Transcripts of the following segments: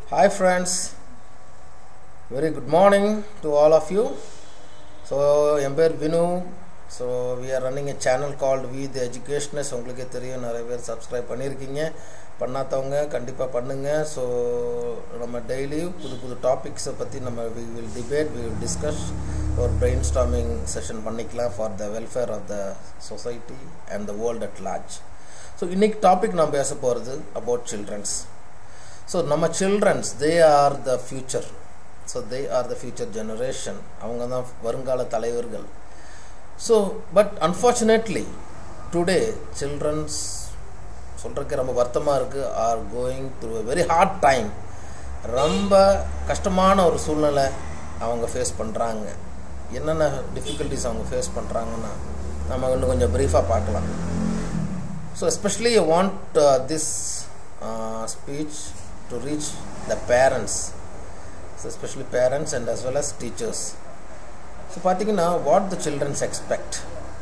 Hi friends, very good morning to all of you. So என் பேர் Vinu so we are running a channel called we the educationists உங்களுக்கே தெரியும் நிறைய பேர் subscribe பண்ணியிருக்கீங்க பண்ணாதவங்க கண்டிப்பாக பண்ணுங்கள் ஸோ நம்ம டெய்லி புது புது டாபிக்ஸை பற்றி நம்ம we will debate we will discuss ஒரு பிரெயின் ஸ்டாமிங் செஷன் பண்ணிக்கலாம் for the welfare of the society and the world at large so இன்றைக்கி டாபிக் நான் பேச போகிறது அபவுட் சில்ட்ரன்ஸ் ஸோ நம்ம childrens they are the future so they are the future generation அவங்க தான் வருங்கால தலைவர்கள் so but unfortunately today childrens சொல்கிறதுக்கு ரொம்ப வருத்தமாக இருக்குது are going through a very hard time ரொம்ப கஷ்டமான ஒரு சூழ்நிலை அவங்க ஃபேஸ் பண்ணுறாங்க என்னென்ன டிஃபிகல்ட்டிஸ் அவங்க ஃபேஸ் பண்ணுறாங்கன்னா நம்ம இன்னும் கொஞ்சம் ப்ரீஃபாக பார்க்கலாம் so especially I want this speech to reach the parents especially parents and as well as teachers so பார்த்தீங்கன்னா what the childrens expect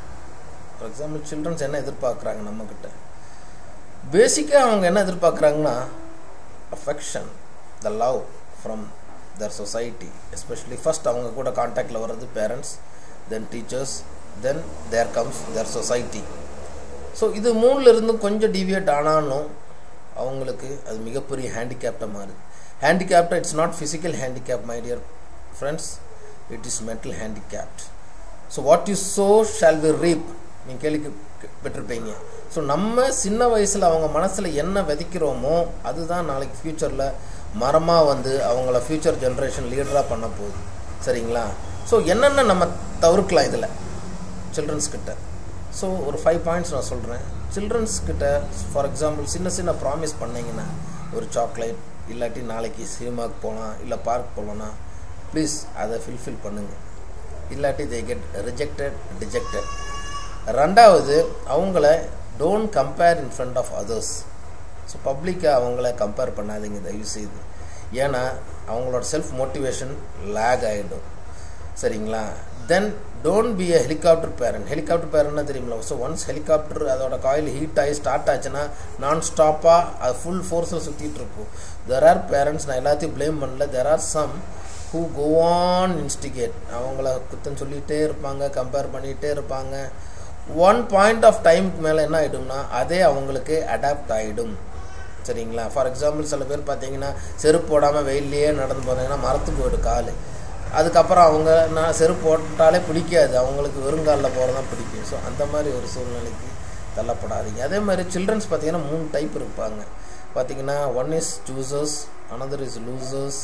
for example childrens என்ன எதிர்பார்க்குறாங்க நம்மக்கிட்ட பேசிக்காக அவங்க என்ன எதிர்பார்க்குறாங்கன்னா affection the love from their society especially first அவங்க கூட காண்டாக்டில் வர்றது parents then teachers then there comes their society so இது மூணுலேருந்து கொஞ்சம் டிவியேட் ஆனாலும் அவங்களுக்கு அது மிகப்பெரிய ஹேண்டிகேப்டாக மாறுது ஹேண்டிகேப்டாக it's not physical handicap my dear friends it is mental handicapped so what you sow shall we reap நீங்கள் கேள்வி பெற்றிருப்பீங்க ஸோ நம்ம சின்ன வயசில் அவங்க மனசில் என்ன விதைக்கிறோமோ அதுதான் நாளைக்கு ஃப்யூச்சரில் மரமாக வந்து அவங்கள ஃப்யூச்சர் ஜென்ரேஷன் லீடராக பண்ண போகுது சரிங்களா ஸோ என்னென்ன நம்ம தவிர்க்கலாம் இதில் சில்ட்ரன்ஸ் கிட்ட ஸோ ஒரு ஃபைவ் பாயிண்ட்ஸ் நான் சொல்கிறேன் சில்ட்ரன்ஸ் கிட்ட ஃபார் எக்ஸாம்பிள் சின்ன சின்ன ப்ராமிஸ் பண்ணிங்கன்னா ஒரு சாக்லேட் இல்லாட்டி நாளைக்கு சினிமாவுக்கு போகலாம் இல்லை பார்க் போகலான்னா ப்ளீஸ் அதை ஃபில்ஃபில் பண்ணுங்கள் இல்லாட்டி தே கெட் ரிஜெக்டட் டிஜெக்டட் ரெண்டாவது அவங்கள don't compare in front of others so பப்ளிக்காக அவங்கள கம்பேர் பண்ணாதீங்க தயவு செய்து ஏன்னா அவங்களோட செல்ஃப் மோட்டிவேஷன் லேக் ஆகிடும் சரிங்களா then don't be a helicopter parent helicopter பேரண்ட்னா தெரியுங்களா ஸோ ஒன்ஸ் ஹெலிகாப்டர் அதோட காயில் ஹீட் ஆகி ஸ்டார்ட் ஆச்சுன்னா நான் ஸ்டாப்பாக அது ஃபுல் ஃபோர்ஸில் சுற்றிட்டு இருக்கும் தெர் ஆர் பேரண்ட்ஸ் நான் எல்லாத்தையும் ப்ளேம் பண்ணல there are some who go on instigate அவங்கள குத்தம் சொல்லிகிட்டே இருப்பாங்க கம்பேர் பண்ணிகிட்டே இருப்பாங்க ஒன் பாயிண்ட் ஆஃப் டைமுக்கு மேலே என்ன ஆகிடும்னா அதே அவங்களுக்கு அடாப்ட் ஆகிடும் சரிங்களா ஃபார் எக்ஸாம்பிள் சில பேர் பார்த்தீங்கன்னா செருப்பு போடாமல் வெயிலே நடந்து போனாங்கன்னா மரத்து போயிடும் கால் அதுக்கப்புறம் அவங்க நான் செருப்பு போட்டாலே பிடிக்காது அவங்களுக்கு வெறுங்காலில் போகிறது தான் பிடிக்கும் ஸோ அந்த மாதிரி ஒரு சூழ்நிலைக்கு தள்ளப்படாதீங்க அதே மாதிரி சில்ட்ரன்ஸ் பார்த்தீங்கன்னா மூணு டைப் இருப்பாங்க பார்த்தீங்கன்னா one is choosers another is losers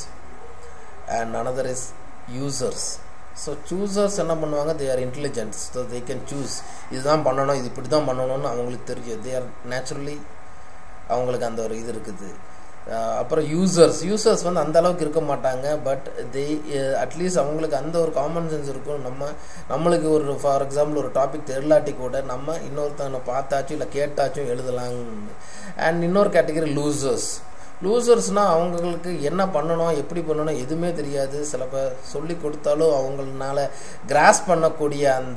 and another is users so choosers என்ன பண்ணுவாங்க they are intelligence so they can choose இதுதான் பண்ணணும் இது இப்படி தான் பண்ணணும்னு அவங்களுக்கு தெரியும் தே ஆர் நேச்சுரலி அவங்களுக்கு அந்த ஒரு இது இருக்குது அப்புறம் யூசர்ஸ் யூசர்ஸ் வந்து அந்த அளவுக்கு இருக்க மாட்டாங்க பட் தே அட்லீஸ்ட் அவங்களுக்கு அந்த ஒரு காமன் சென்ஸ் இருக்கும் நம்ம நம்மளுக்கு ஒரு ஃபார் எக்ஸாம்பிள் ஒரு டாபிக் தெரிலாட்டி கூட நம்ம இன்னொருத்தவனை பார்த்தாச்சும் இல்லை கேட்டாச்சும் எழுதலாங்க அண்ட் இன்னொரு கேட்டகரி லூசர்ஸ் லூசர்ஸ்னால் அவங்களுக்கு என்ன பண்ணணும் எப்படி பண்ணணும் எதுவுமே தெரியாது சில பேர் சொல்லி கொடுத்தாலும் அவங்களால கிராஸ் பண்ணக்கூடிய அந்த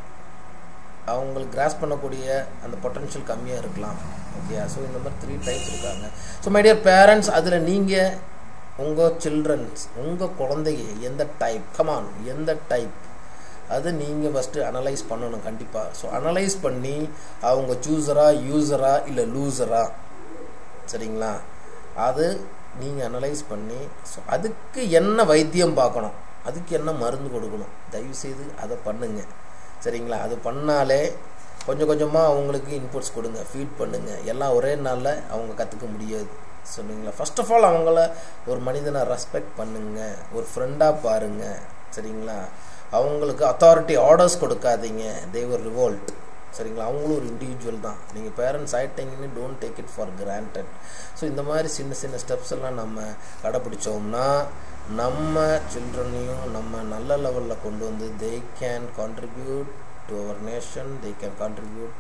அவங்களுக்கு கிராஸ் பண்ணக்கூடிய அந்த பொட்டன்ஷியல் கம்மியாக இருக்கலாம் ஓகே ஸோ இந்த மாதிரி த்ரீ டைப்ஸ் இருக்காங்க ஸோ மை டியர் பேரண்ட்ஸ் அதில் நீங்கள் உங்கள் சில்ட்ரன்ஸ் உங்கள் குழந்தைங்க எந்த டைப் கமான் எந்த டைப் அது நீங்கள் ஃபஸ்ட்டு அனலைஸ் பண்ணணும் கண்டிப்பாக ஸோ அனலைஸ் பண்ணி அவங்க சூஸரா யூஸரா இல்லை லூஸரா சரிங்களா அது நீங்கள் அனலைஸ் பண்ணி ஸோ அதுக்கு என்ன வைத்தியம் பார்க்கணும் அதுக்கு என்ன மருந்து கொடுக்கணும் தயவுசெய்து அதை பண்ணுங்கள் சரிங்களா அது பண்ணாலே கொஞ்சம் கொஞ்சமாக அவங்களுக்கு இன்புட்ஸ் கொடுங்க ஃபீட் பண்ணுங்கள் எல்லாம் ஒரே நாளில் அவங்க கற்றுக்க முடியாது சொன்னீங்களா ஃபஸ்ட் ஆஃப் ஆல் அவங்கள ஒரு மனிதனை ரெஸ்பெக்ட் பண்ணுங்கள் ஒரு ஃப்ரெண்டாக பாருங்கள் சரிங்களா அவங்களுக்கு அத்தாரிட்டி ஆர்டர்ஸ் கொடுக்காதீங்க தேவர் ரிவோல்ட் சரிங்களா அவங்களும் ஒரு இண்டிவிஜுவல் தான் நீங்கள் பேரண்ட்ஸ் ஆகிட்டீங்கன்னு don't take it for granted so இந்த மாதிரி சின்ன சின்ன ஸ்டெப்ஸ் எல்லாம் நம்ம கடைப்பிடிச்சோம்னா நம்ம சில்ட்ரனையும் நம்ம நல்ல லெவலில் கொண்டு வந்து they can contribute to our nation they can contribute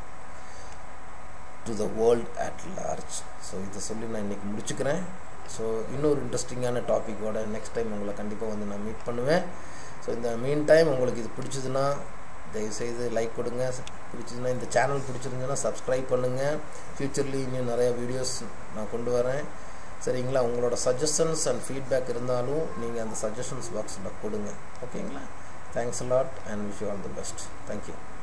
to the world at large so இதை சொல்லி நான் இன்றைக்கி முடிச்சுக்கிறேன் ஸோ இன்னொரு இன்ட்ரெஸ்டிங்கான டாப்பிக்கோட நெக்ஸ்ட் டைம் உங்களை கண்டிப்பாக வந்து நான் மீட் பண்ணுவேன் ஸோ இந்த மீன் டைம் உங்களுக்கு இது பிடிச்சதுன்னா தயவுசெய்து லைக் கொடுங்க பிடிச்சதுன்னா இந்த சேனல் பிடிச்சிருந்துச்சுன்னா சப்ஸ்கிரைப் பண்ணுங்கள் ஃப்யூச்சர்லி இன்னும் நிறைய வீடியோஸ் நான் கொண்டு வரேன் சரிங்களா உங்களோட சஜஷன்ஸ் அண்ட் ஃபீட்பேக் இருந்தாலும் நீங்கள் அந்த சஜஷன்ஸ் பாக்ஸில் கொடுங்க ஓகேங்களா thanks lot and wish you all the best thank you